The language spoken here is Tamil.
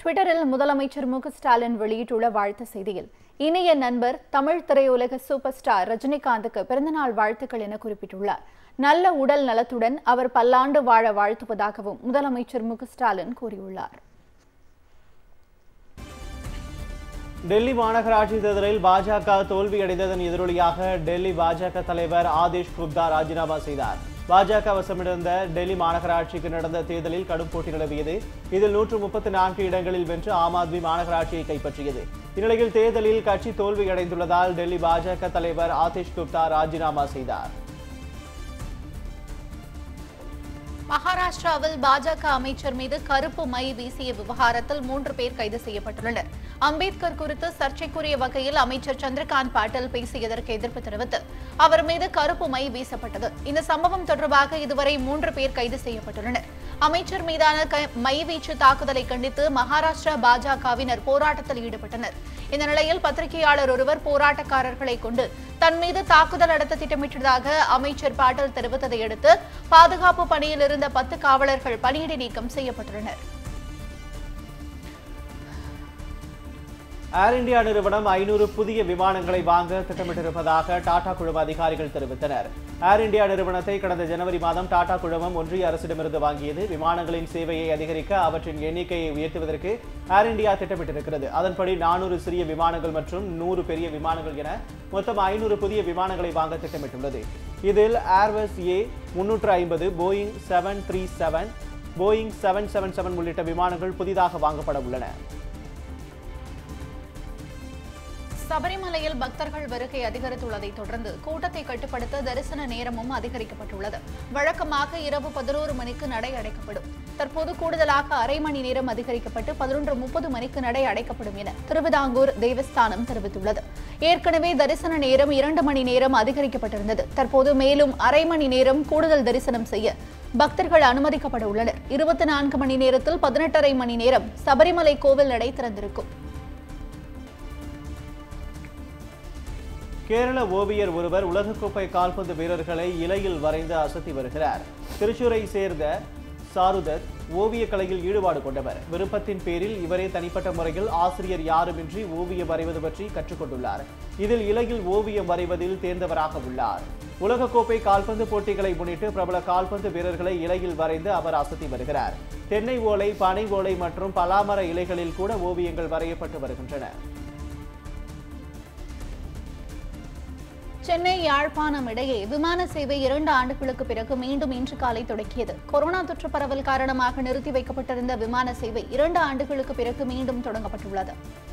ட்விட்டரில் முதலமைச்சர் மு க ஸ்டாலின் வெளியிட்டுள்ள வாழ்த்து செய்தியில் இணைய நண்பர் தமிழ் திரையுலக சூப்பர் ஸ்டார் ரஜினிகாந்துக்கு பிறந்தநாள் வாழ்த்துக்கள் என குறிப்பிட்டுள்ளார் நல்ல உடல் நலத்துடன் அவர் பல்லாண்டு வாழ வாழ்த்துவதாகவும் முதலமைச்சர் மு க ஸ்டாலின் கூறியுள்ளார் டெல்லி மாநகராட்சி தேர்தலில் பாஜக தோல்வியடைந்ததன் எதிரொலியாக டெல்லி பாஜக தலைவர் ஆதேஷ் குப்தா ராஜினாமா செய்தார் பாஜக வசமிருந்த டெல்லி மாநகராட்சிக்கு நடந்த தேர்தலில் கடும் போட்டி நிலவியது இதில் நூற்று முப்பத்தி நான்கு இடங்களில் வென்று ஆம் ஆத்மி மாநகராட்சியை கைப்பற்றியது இந்நிலையில் தேர்தலில் கட்சி தோல்வியடைந்துள்ளதால் டெல்லி பாஜக தலைவர் ஆதேஷ் குப்தா ராஜினாமா செய்தார் மகாராஷ்டிராவில் பாஜக அமைச்சர் மீது கருப்பு மை வீசிய விவகாரத்தில் மூன்று பேர் கைது செய்யப்பட்டுள்ளனர் அம்பேத்கர் குறித்து சர்ச்சைக்குரிய வகையில் அமைச்சர் சந்திரகாந்த் பாட்டீல் பேசியதற்கு எதிர்ப்பு தெரிவித்து அவர் மீது கருப்பு மை வீசப்பட்டது இந்த சம்பவம் தொடர்பாக இதுவரை மூன்று பேர் கைது செய்யப்பட்டுள்ளனர் அமைச்சர் மீதான க- மை வீச்சு தாக்குதலை கண்டித்து மகாராஷ்டிரா பாஜகவினர் போராட்டத்தில் ஈடுபட்டனர் இந்த நிலையில் பத்திரிகையாளர் ஒருவர் போராட்டக்காரர்களை கொண்டு தன் மீது தாக்குதல் நடத்த திட்டமிட்டதாக அமைச்சர் பாட்டீல் தெரிவித்ததை அடுத்து பாதுகாப்பு பணியில் இருந்த பத்து காவலர்கள் பணியிடை நீக்கம் செய்யப்பட்டுள்ளனர் ஏர் இந்தியா நிறுவனம் ஐநூறு புதிய விமானங்களை வாங்க திட்டமிட்டிருப்பதாக டாடா குழும அதிகாரிகள் தெரிவித்தனர் ஏர் இந்தியா நிறுவனத்தை கடந்த ஜனவரி மாதம் டாடா குழுமம் ஒன்றிய அரசிடமிருந்து வாங்கியது விமானங்களின் சேவையை அதிகரிக்க அவற்றின் எண்ணிக்கையை உயர்த்துவதற்கு ஏர் இந்தியா திட்டமிட்டிருக்கிறது அதன்படி நானூறு சிறிய விமானங்கள் மற்றும் நூறு பெரிய விமானங்கள் என மொத்தம் ஐநூறு புதிய விமானங்களை வாங்க திட்டமிட்டுள்ளது இதில் ஏர்வஸ் ஏ முன்னூற்று ஐம்பது Boeing seven three seven Boeing seven seven seven உள்ளிட்ட விமானங்கள் புதிதாக வாங்கப்பட உள்ளன சபரிமலையில் பக்தர்கள் வருகை அதிகரித்துள்ளதை தொடர்ந்து கூட்டத்தை கட்டுப்படுத்த தரிசன நேரமும் அதிகரிக்கப்பட்டுள்ளது வழக்கமாக இரவு பதினோரு மணிக்கு நடை அடைக்கப்படும் தற்போது கூடுதலாக அரை மணி நேரம் அதிகரிக்கப்பட்டு பதினொன்று முப்பது மணிக்கு நடை அடைக்கப்படும் என திருவிதாங்கூர் தேவஸ்தானம் தெரிவித்துள்ளது ஏற்கனவே தரிசன நேரம் இரண்டு மணி நேரம் அதிகரிக்கப்பட்டிருந்தது தற்போது மேலும் அரை மணி நேரம் கூடுதல் தரிசனம் செய்ய பக்தர்கள் அனுமதிக்கப்பட உள்ளனர் இருபத்தி நான்கு மணி நேரத்தில் பதினெட்டரை மணி நேரம் சபரிமலை கோவில் நடை திறந்திருக்கும் கேரள ஓவியர் ஒருவர் உலகக்கோப்பை கால்பந்து வீரர்களை இலையில் வரைந்து அசத்தி வருகிறார் திருச்சூரை சேர்ந்த சாருதத் ஓவியக் கலையில் ஈடுபாடு கொண்டவர் விருப்பத்தின் பேரில் இவரே தனிப்பட்ட முறையில் ஆசிரியர் யாருமின்றி ஓவியம் வரைவது பற்றி கற்றுக்கொண்டுள்ளார் இதில் இலையில் ஓவியம் வரைவதில் தேர்ந்தவராக உள்ளார் உலகக்கோப்பை கால்பந்து போட்டிகளை முன்னிட்டு பிரபல கால்பந்து வீரர்களை இலையில் வரைந்து அவர் அசத்தி வருகிறார் தென்னை ஓலை பனை ஓலை மற்றும் பலாமர இலைகளில் கூட ஓவியங்கள் வரையப்பட்டு வருகின்றன சென்னை யாழ்ப்பாணம் இடையே விமான சேவை இரண்டு ஆண்டுகளுக்கு பிறகு மீண்டும் இன்று காலை தொடங்கியது கொரோனா தொற்று பரவல் காரணமாக நிறுத்தி வைக்கப்பட்டிருந்த விமான சேவை இரண்டு ஆண்டுகளுக்கு பிறகு மீண்டும் தொடங்கப்பட்டுள்ளது